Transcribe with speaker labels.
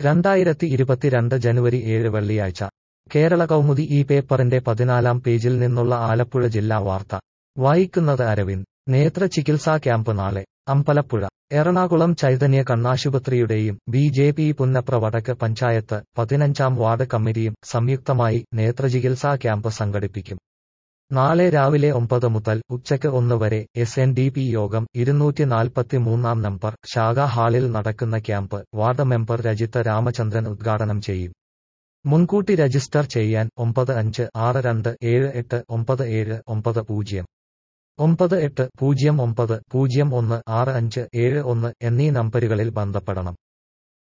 Speaker 1: രണ്ടായിരത്തി ഇരുപത്തിരണ്ട് ജനുവരി ഏഴ് വെള്ളിയാഴ്ച കേരള കൗമുദി ഈ പേപ്പറിന്റെ പതിനാലാം പേജിൽ നിന്നുള്ള ആലപ്പുഴ ജില്ലാ വാർത്ത വായിക്കുന്നത് അരവിന്ദ് നേത്ര ചികിത്സാ ക്യാമ്പ് നാളെ അമ്പലപ്പുഴ എറണാകുളം ചൈതന്യ കണ്ണാശുപത്രിയുടെയും ബി ജെ പി പുന്നപ്ര വടക്ക് പഞ്ചായത്ത് പതിനഞ്ചാം വാർഡ് കമ്മിറ്റിയും സംയുക്തമായി നേത്രചികിത്സാ ക്യാമ്പ് സംഘടിപ്പിക്കും നാളെ രാവിലെ ഒമ്പത് മുതൽ ഉച്ചയ്ക്ക് ഒന്ന് വരെ എസ് എൻ ഡി പി യോഗം ഇരുന്നൂറ്റി നാൽപ്പത്തിമൂന്നാം നമ്പർ ശാഖാ ഹാളിൽ നടക്കുന്ന camp ward member Rajith Ramachandran ഉദ്ഘാടനം ചെയ്യും മുൻകൂട്ടി രജിസ്റ്റർ ചെയ്യാൻ ഒമ്പത് അഞ്ച് ആറ് രണ്ട് ഏഴ് എട്ട് ഒമ്പത് ഏഴ് ഒമ്പത് പൂജ്യം ഒമ്പത് എട്ട് പൂജ്യം ഒമ്പത് പൂജ്യം ഒന്ന് ആറ് അഞ്ച് ഏഴ് ഒന്ന് എന്നീ നമ്പരുകളിൽ ബന്ധപ്പെടണം